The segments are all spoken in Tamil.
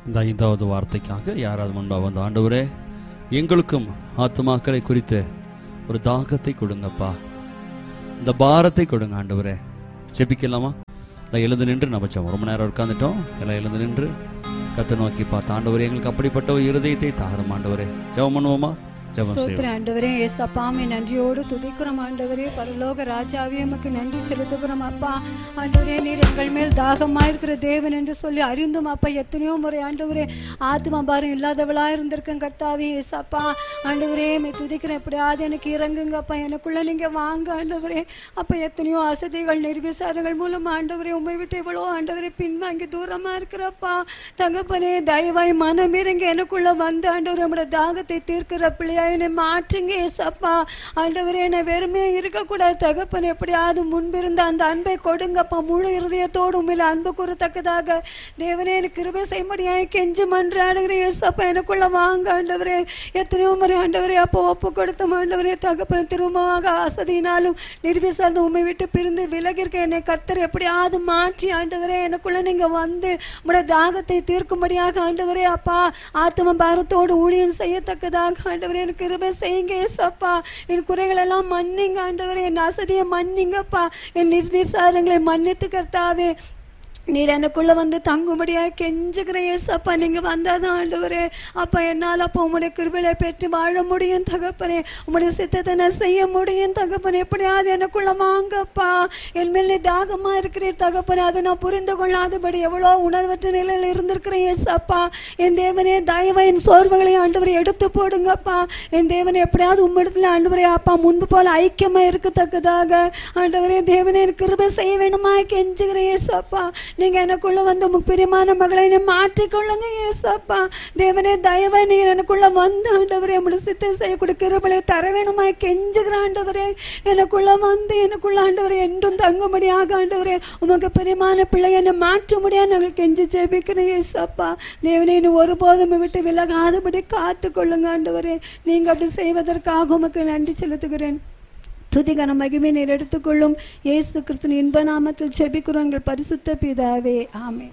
இந்த ஐந்தாவது வார்த்தைக்காக யாராவது முன்பாக வந்து ஆண்டவரே எங்களுக்கும் ஆத்துமாக்களை குறித்து ஒரு தாகத்தை கொடுங்கப்பா இந்த பாரத்தை கொடுங்க ஆண்டவரே ஜெபிக்கலாமா எல்லாம் எழுந்து நின்று நம்ம ஜெபம். ரொம்ப நேரம் உட்காந்துட்டோம் எல்லாம் எழுந்து நின்று கத்தை நோக்கி பார்த்து ஆண்டவரே எங்களுக்கு அப்படிப்பட்ட ஒரு இருதயத்தை தாரும் ஆண்டவரே ஜெபம் பண்ணுவோமா ஜெபம் ஸ்தோத்திர செய்வோம் ஆண்டவரே ஏசப்பாமே நன்றியோடு துதிக்கிறோம் ஆண்டவரே பரலோக ராஜாவே உமக்கு நன்றி செலுத்துகிறோம் அப்பா ஆண்டவரே நீர் எங்கள் மேல் தாகமா இருக்கிற தேவன் என்று சொல்லி அறிந்தும் அப்பா எத்தனையோ முறை ஆண்டவரே ஆத்மா பாரம் இல்லாதவளா இருந்திருக்கேன் கர்த்தாவே ஏசப்பா ஆண்டவரே மே துதிக்கிறேன் எப்படியாவது எனக்கு இறங்குங்கப்பா எனக்குள்ள நீங்க வாங்க ஆண்டவரே அப்ப எத்தனையோ அசதிகள் நிர்விசாரங்கள் மூலம் ஆண்டவரே உண்மை விட்டு எவ்வளோ ஆண்டவரே பின்வாங்கி தூரமா இருக்கிறப்பா தகப்பனே தயவாய் மனம் இறங்கி எனக்குள்ள வந்து ஆண்டவரே நம்மளோட தாகத்தை தீர்க்கிற பிள்ளையா என்னை மாற்றுங்க ஏசப்பா ஆண்டவரே என்னை வெறுமையா இருக்கக்கூடாது தகப்பன் எப்படியாவது முன்பிருந்த அந்த அன்பை கொடுங்கப்பா முழு இருதயத்தோடு உண்மையில அன்பு கூறத்தக்கதாக தேவனே எனக்கு கிருபை செய்யும்படியாய் கெஞ்சி மன்றாடுகிறேன் ஏசப்பா எனக்குள்ள வாங்க ஆண்டவரே எத்தனையோ முறை ஆண்டவரே அப்போ ஒப்பு கொடுத்த ஆண்டவரே தகப்பன் திரும்பமாக அசதியினாலும் நிர்விசார்ந்த உண்மை விட்டு பிரிந்து விலகி இருக்க என்னை கர்த்தர் எப்படியாவது மாற்றி ஆண்டவரே எனக்குள்ள நீங்க வந்து உடைய தாகத்தை தீர்க்கும்படியாக ஆண்டவரே அப்பா ஆத்ம பாரத்தோடு ஊழியம் செய்யத்தக்கதாக ஆண்டவரே எனக்கு கிருபை செய்யுங்க ஏசப்பா என் குறைகள் எல்லாம் மன்னிங்க ஆண்டவரே என் அசதியை மன்னிங்கப்பா என் நிர்நிசாரங்களை மன்னித்து கர்த்தாவே நீர் எனக்குள்ள வந்து தங்கும்படியா கெஞ்சுகிற ஏசப்பா நீங்க வந்தாதான் ஆண்டவரே அப்பா என்னால் அப்போ உம்முடைய கிருபையை பெற்று வாழ முடியும் தகப்பனே உம்முடைய சித்தத்தை நான் செய்ய முடியும் தகப்பனே எப்படியாவது எனக்குள்ள வாங்கப்பா என் மேல் நீ தாகமா இருக்கிறீர் தகப்பனே அதை நான் புரிந்து கொள்ளாதபடி எவ்வளோ உணர்வற்ற நிலையில் இருந்திருக்கிறேன் ஏசப்பா என் தேவனே தயவை என் சோர்வுகளை ஆண்டவரை எடுத்து போடுங்கப்பா என் தேவனை எப்படியாவது உம்மிடத்துல ஆண்டவரே அப்பா முன்பு போல ஐக்கியமா இருக்கத்தக்கதாக ஆண்டவரே தேவனே எனக்கு கிருபை செய்ய வேணுமா கெஞ்சுகிறேன் ஏசப்பா நீங்க எனக்குள்ள வந்து உங்க பிரியமான மகளை என்னை மாற்றிக்கொள்ளுங்க ஏசப்பா தேவனே தயவை நீர் எனக்குள்ள வந்து ஆண்டவரே உங்களை சித்தம் செய்யக்கூடிய கிருபலை தர வேணுமா கெஞ்சுகிற ஆண்டவரே எனக்குள்ள வந்து எனக்குள்ள ஆண்டவரே என்றும் தங்கும்படியாக ஆண்டவரே உமக்கு பிரியமான பிள்ளை என்னை மாற்ற முடியாது நாங்கள் கெஞ்சி ஜெபிக்கிறேன் ஏசப்பா தேவனே நீ ஒருபோதும் விட்டு விலகாதபடி காத்து கொள்ளுங்க ஆண்டவரே நீங்க அப்படி செய்வதற்காக உமக்கு நன்றி செலுத்துகிறேன் துதிகன மகிமை நீர் எடுத்துக்கொள்ளும் இயேசு கிறிஸ்துவின் இன்ப நாமத்தில் ஜெபிக்கிறோம் எங்கள் பரிசுத்த பிதாவே ஆமே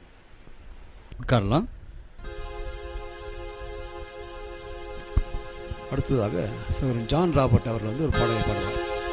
உட்காரலாம் அடுத்ததாக சகோதரன் ஜான் ராபர்ட் அவர்கள் வந்து ஒரு பாடலை பாடுவார்